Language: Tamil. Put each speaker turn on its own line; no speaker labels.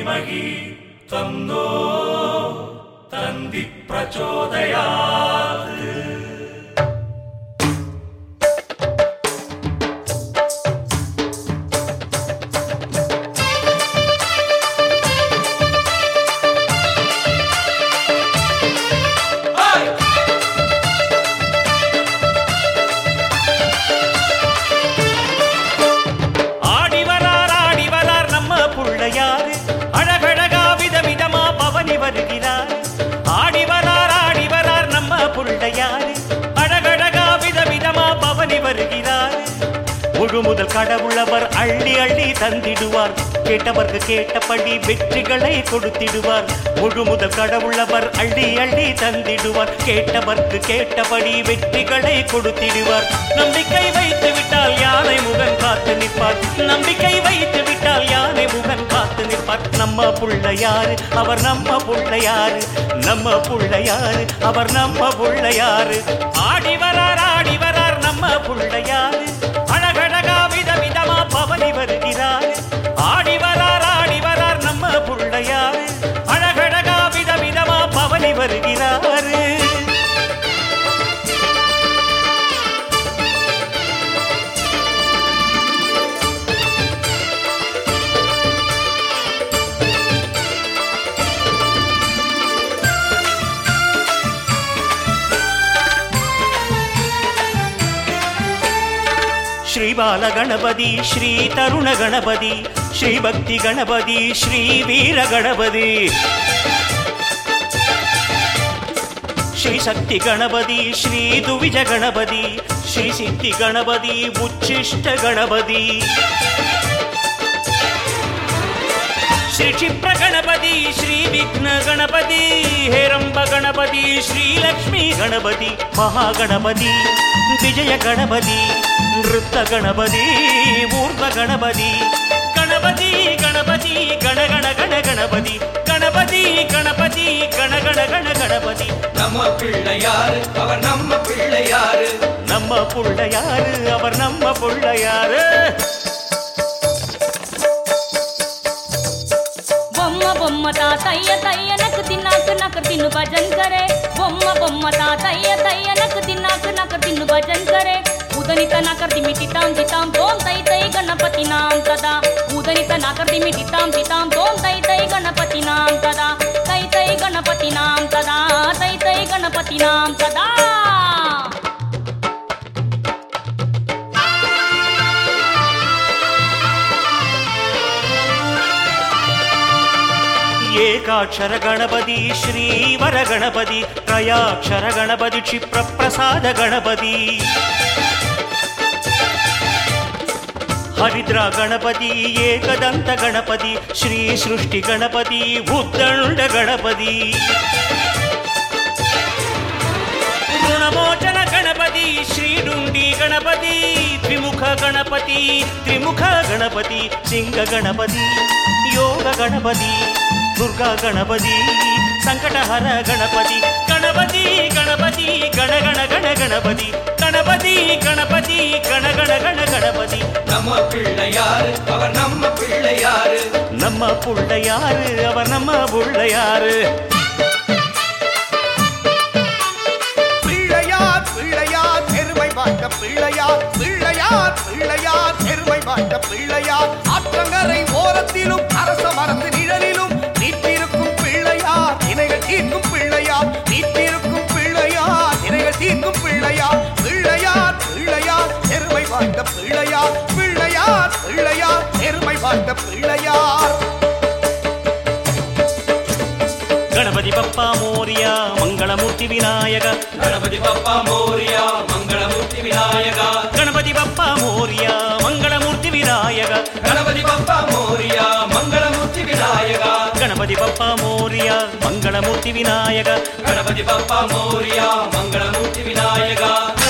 धीमहि तन्नो तन्ति प्रचोदयात्
ஆடி வரார் ஆடி வரார் நம்ம புள்ளையாரு அழகழகா விதவிதமா பவனி வருகிறார் ஆடி வரார் ஆடி வரார் நம்ம புள்ளையாரு அழகழகா விதவிதமா பவனி வருகிறார் முழு முதல் கடவுளவர் அள்ளி அள்ளி தந்திடுவார் கேட்டவர்க்கு கேட்டபடி வெற்றிகளை கொடுத்திடுவார் முழு முதல் கடவுளவர் அள்ளி அள்ளி தந்திடுவார் கேட்டவர்க்கு கேட்டபடி வெற்றிகளை கொடுத்திடுவார் நம்பிக்கை வைத்து விட்டால் யானை முகன் காத்து நிற்பார் நம்பிக்கை வைத்து விட்டால் யானை முகன் காத்து நிற்பார் நம்ம புள்ளையாரு அவர் நம்ம புள்ளையாரு நம்ம புள்ளையாரு அவர் நம்ம புள்ளையாரு ஆடி வரார் ஆடி வரார் நம்ம புள்ளையாரு அழகழகா விதவிதமா பவனி வருகிறார் ஆடி வரார் ஆடி வரார் நம்ம புள்ளையாரு அழகழகா விதவிதமா பவனி வருகிறாரு ಶ್ರೀ ಬಾಲ ಗಣಪತಿ ಶ್ರೀ ತರುಣ ಗಣಪತಿ ಶ್ರೀ ಭಕ್ತಿ ಗಣಪತಿ ಶ್ರೀ ವೀರ ಗಣಪತಿ ಶ್ರೀ ಶಕ್ತಿ ಗಣಪತಿ ಶ್ರೀ ದುವಿಜ ಗಣಪತಿ ಶ್ರೀ ಸಿದ್ಧಿ ಗಣಪತಿ ಉಚ್ಚಿಷ್ಟ ಗಣಪತಿ ಶ್ರೀ ಕ್ಷಿಪ್ರ ಗಣಪತಿ ಶ್ರೀ ವಿಘ್ನ ಗಣಪತಿ ಹೇರಂಬ ಗಣಪತಿ ಶ್ರೀ ಲಕ್ಷ್ಮೀ ಗಣಪತಿ ಮಹಾಗಣಪತಿ ವಿಜಯ ಗಣಪತಿ ನೃತ್ತ ಗಣಪತಿ ಊರ್ಧ್ವ ಗಣಪತಿ ಗಣಪತಿ ಗಣಪತಿ ಗಣ ಗಣ ಗಣ ಗಣಪತಿ ಗಣಪತಿ ಗಣಪತಿ ಗಣ ಗಣ ಗಣ ಗಣಪತಿ
நம்ம பிள்ளையாரு அவர் நம்ம பிள்ளையாரு
நம்ம புள்ளையாரு அவர் நம்ம புள்ளையாரு
బొమ్మ బొమ్మ తాతయ్య తయ్య నకు తిన్నాక నకు తిన్ను భజన్ కరే బొమ్మ బొమ్మ తాతయ్య తయ్య నకు తిన్నాక నకు తిన్ను భజన్ కరే ఉదనిత నకర్ దిమిటి తాం దితాం తోం తై తై గణపతి నాం తదా ఉదనిత నకర్ దిమిటి తాం దితాం తోం తై తై గణపతి నాం తదా తై తై గణపతి నాం తదా తై తై గణపతి నాం తదా
ಏಕಾಕ್ಷರ ಗಣಪತಿ ಶ್ರೀವರ ಗಣಪತಿ ತ್ರಯಾಕ್ಷರ ಗಣಪತಿ ಕ್ಷಿಪ್ರ ಪ್ರಸಾದ ಗಣಪತಿ ಹರಿದ್ರ ಗಣಪತಿ ಏಕದಂತ ಗಣಪತಿ ಶ್ರೀ ಸೃಷ್ಟಿ ಗಣಪತಿ ಉದ್ದಂಡ ಗಣಪತಿ ಋಣಮೋಚನ ಗಣಪತಿ ಶ್ರೀಡುಂಡಿ ಗಣಪತಿ ತ್ರಿಮುಖ ಗಣಪತಿ ತ್ರಿಮುಖ ಗಣಪತಿ ಸಿಂಗ ಗಣಪತಿ ಯೋಗ ಗಣಪತಿ ದುರ್ಗಾ ಗಣಪತಿ ಸಂಕಟಹರ ಗಣಪತಿ ಗಣಪತಿ ಗಣಪತಿ ಗಣ ಗಣ ಗಣ ಗಣಪತಿ ಗಣಪತಿ ಗಣಪತಿ ಗಣ ಗಣ ಗಣ ಗಣಪತಿ
நம்ம பிள்ளையாரு அவர் நம்ம பிள்ளையாரு
ನಮ್ಮ ಪುಳ್ಳೆಯಾರು ಅವ ನಮ್ಮ ಬುಳ್ಳೆಯಾರು
பிள்ளையார் பிள்ளையார் பெருமை வாய்ந்த பிள்ளையார் பிள்ளையார் பிள்ளையார் பெருமை வாய்ந்த பிள்ளையார் ஆற்றங்கரை ஓரத்திலும் அரச மரத்து நிழலிலும் நீட்டிருக்கும் பிள்ளையார் இணைகள் தீர்க்கும் பிள்ளையார் நீட்டிருக்கும் பிள்ளையார் இணைகள் தீர்க்கும் பிள்ளையார் பிள்ளையார் பிள்ளையார் பெருமை வாய்ந்த பிள்ளையார் பிள்ளையார் பிள்ளையார் பெருமை வாய்ந்த பிள்ளையார்
ಗಣಪತಿ ಬಪ್ಪ ಮೋರಿಯ ಮಂಗಳಮೂರ್ತಿ ವಿನಾಯಕ
கணபதி பப்பா மோரியா மங்களமூர்த்தி விநாயகா
ಗಣಪತಿ ಬಪ್ಪ ಮೋರಿಯ ಮಂಗಳಮೂರ್ತಿ ವಿನಾಯಕ
கணபதி பப்பா மோரியா மங்களமூர்த்தி விநாயகா
ಗಣಪತಿ ಬಪ್ಪ ಮೋರಿಯ ಮಂಗಳಮೂರ್ತಿ ವಿನಾಯಕ
கணபதி பப்பா மோரியா மங்களமூர்த்தி விநாயகா